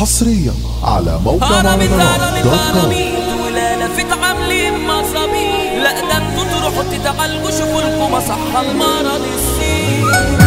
حصريا على موقع هرمت مهرجانات هرمت دوت كوم هرمت ولا لفت عاملين مصابين لا ده انتوا تروحوا تتعالجوا شوفوا لكم مصحة المرض السين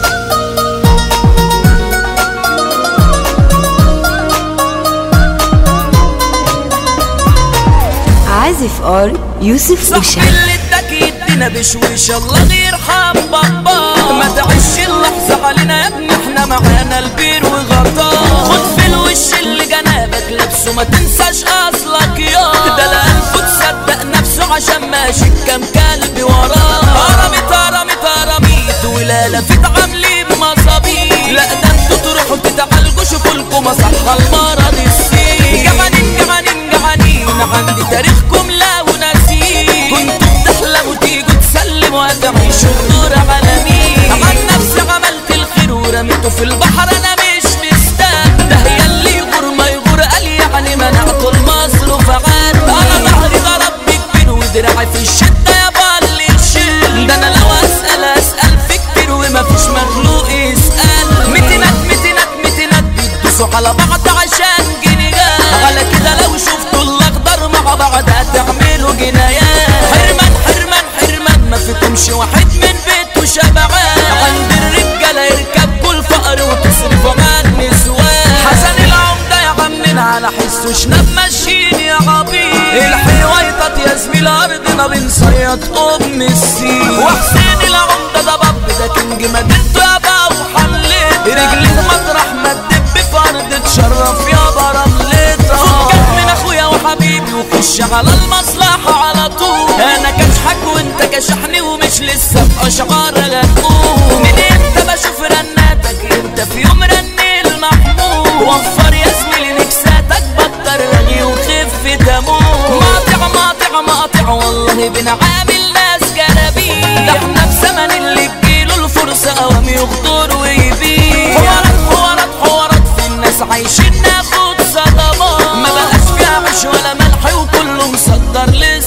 عازف ار يوسف صاحبي وشا اللي اداك يدينا بشويش الله يرحم بابا ما تعيش اللحظة علينا يا ابني احنا معانا البير وغطاه خد في الوش اللي جنابك لابسه ما تنساش اصلك يا ده لا انفه تصدق نفسه عشان ماشي كام كلب وراه هرمت هرمت هرميت ولا لفت عاملين مصابيح لا ده انتوا تروحوا تتعالجوا شوفوا لكم مصحة المرض السين جعانين جعانين جعانين عندي تاريخكم لا وناسين كنتوا بتحلموا تيجوا تسلموا هتعيشوا الدور على مين عن نفسي عملت الخير ورميته في البحر انا مش مستاهل ده هي اللي يغور ما يغور قال يعني منعته المصروف عاد انا ظهري ضرب كبير ودراعي في الشده يا اللي يشيل ده انا لو اسال اسال في كتير ومفيش مخلوق يسال متينات متينات متينات بيدوسوا على بعض عشان جنيهات على كده لو شفتوا الاخضر مع بعض هتعملوا جنايات حرمان حرمان حرمان ما فيكمش واحد من بيته شبعان عند الرجاله يركبوا الفقر وتصرفوا على النسوان حسن العمده يا عمنا على حسه شنب ماشيين يا عبيد الحيويطات يا زميل ارضنا بنصيد ام السين وحسين العمده ده باب ده كينج مدينته يا با وحليت رجليه مطرح ما تدب في ارض تشرف يا برملتها فكك من اخويا وحبيبي وخش على المصلحه على طول انا كشحك وانت كشحني ومش لسه في اشعار غنقول من امتى بشوف رناتك انت في يوم رني المحمول وفر يا زميلي نكساتك بطل رغي وخف تموت مقاطع مقاطع مقاطع والله بنعامل ناس جرابين ده احنا في زمن اللي تجيله الفرصه قوام يغدر ويبيع حوارات حوارات حوارات في الناس عايشين ناخد صدمات ما بقاش فيها عيش ولا ملح وكله مصدر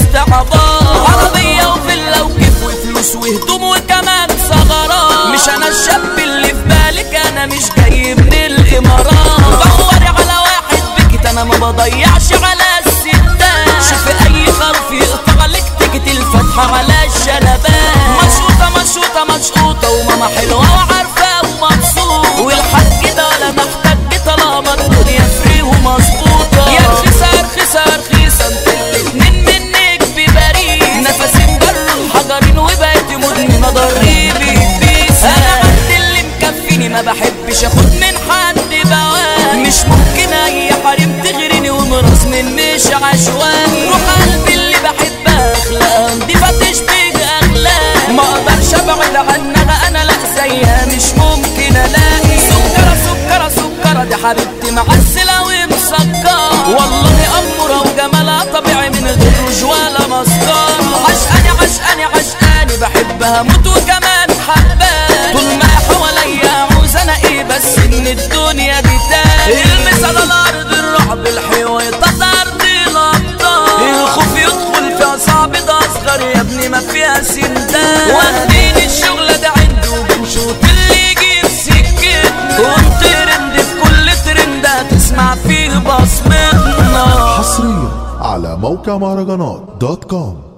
لاستعباط عربيه وفيلا وكيف وفلوس وهدوم وكمان ثغرات مش انا الشاب اللي في بالك انا مش جاي من الامارات بدور على واحد بكت انا ما بضيعش على الستات شوف اي خرف يقطع لك تيجي الفتحه على الشنبات مشروطه مشروطه مشروطه وماما حلوه وعارفه ومبسوط والحاج ده ولا محتاج طالما الدنيا فري ومظبوطه يا رخيصه يا رخيصه يا رخيصه انت الاتنين منك ببريء نفسي مجر الحجرين وبقيت مدمنه ضريبي بيس انا عند اللي مكفيني ما بحبش اخد من حد بوان مش ممكن اي حريم تغريني ومراس من مش عشوائي روح قلبي اللي بحبها اخلاقها نضيفه تشبه اخلاق ما اقدرش ابعد عنها انا لا زيها مش ممكن الاقي سكره سكره سكره دي حبيبتي معسله ومسكره والله اموره وجمالها طبيعي من غير روج ولا مسكره عشقاني عشقاني عشقاني بحبها موت وكمان حباني طول ما حواليا عاوز انا ايه بس ان الدنيا دي تاني المس على الارض الرعب الحيويطة ارض الابطال الخوف يدخل فيها صعب ده اصغر يا ابني ما فيها سندان واخدين الشغلة ده عنده وبنشوط اللي يجيب سكتنا ونترند في كل ترند هتسمع فيه بصمتنا حصريا على موقع مهرجانات دوت كوم